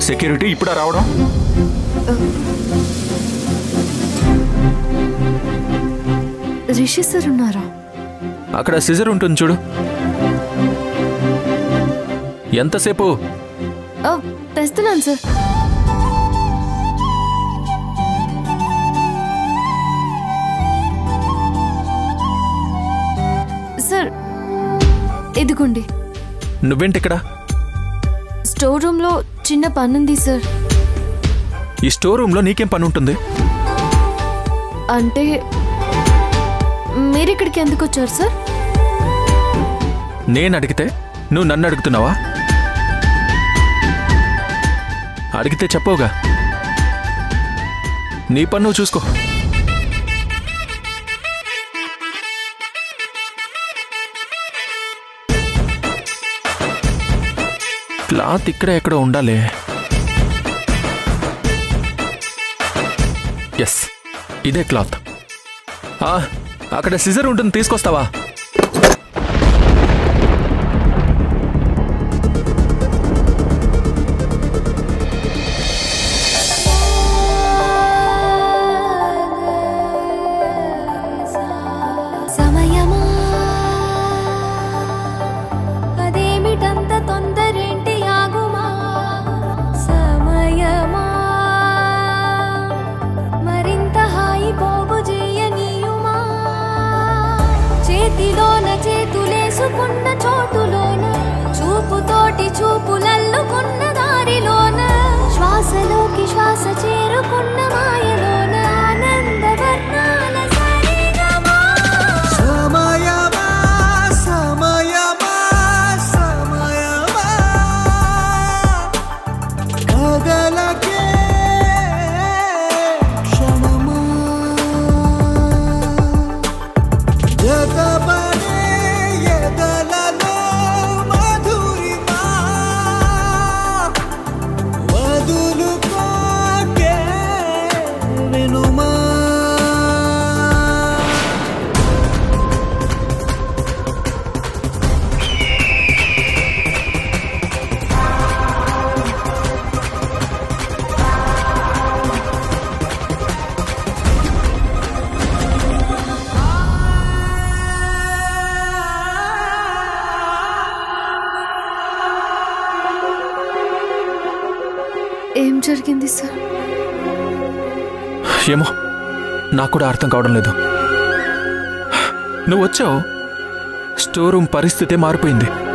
security ఇప్పుడా రావడం Rishi sir ఉన్నారా అక్కడ సిజర్ ఉంటుంది చూడు ఎంతసేపు ఆ, తెస్తున్నాను సార్ సార్ ఇదిగోండి నువ్వేంటి ఇక్కడ స్టోర్ రూమ్లో చిన్న పనుంది సార్ ఈ స్టోర్ రూమ్లో నీకేం పని ఉంటుంది అంటే మీరు ఇక్కడికి ఎందుకు వచ్చారు సార్ నేను అడిగితే నువ్వు నన్ను అడుగుతున్నావా అడిగితే చెప్పవుగా నీ పని నువ్వు చూసుకో క్లాత్ ఇక్కడ ఎక్కడ ఉండాలి ఎస్ ఇదే క్లాత్ ఆ, అక్కడ సిజర్ ఉంటుంది తీసుకొస్తావా సమయమా అదేమిటంత తొందరేంటి ఆగుమా సమయమా మరింత హాయి పోగు చేయనీయుమా చేతిలోన చేతులేసుకున్న చోటులోన చూపుతోటి చూపులల్లుకున్న దారిలోన శ్వాసలోకి శ్వాస చేరుకున్న మాయలోన ఆనంద వర్ణాల సరిగమా సమయమా సమయమా సమయమా కదలకే క్షణమా జతపడే ఎదలలో మధురిమా వదులుకోకే వినుమా ఏం జరిగింది సార్ ఏమో నాకు కూడా అర్థం కావడం లేదు నువ్వు వచ్చావు స్టోర్ రూమ్ పరిస్థితే మారిపోయింది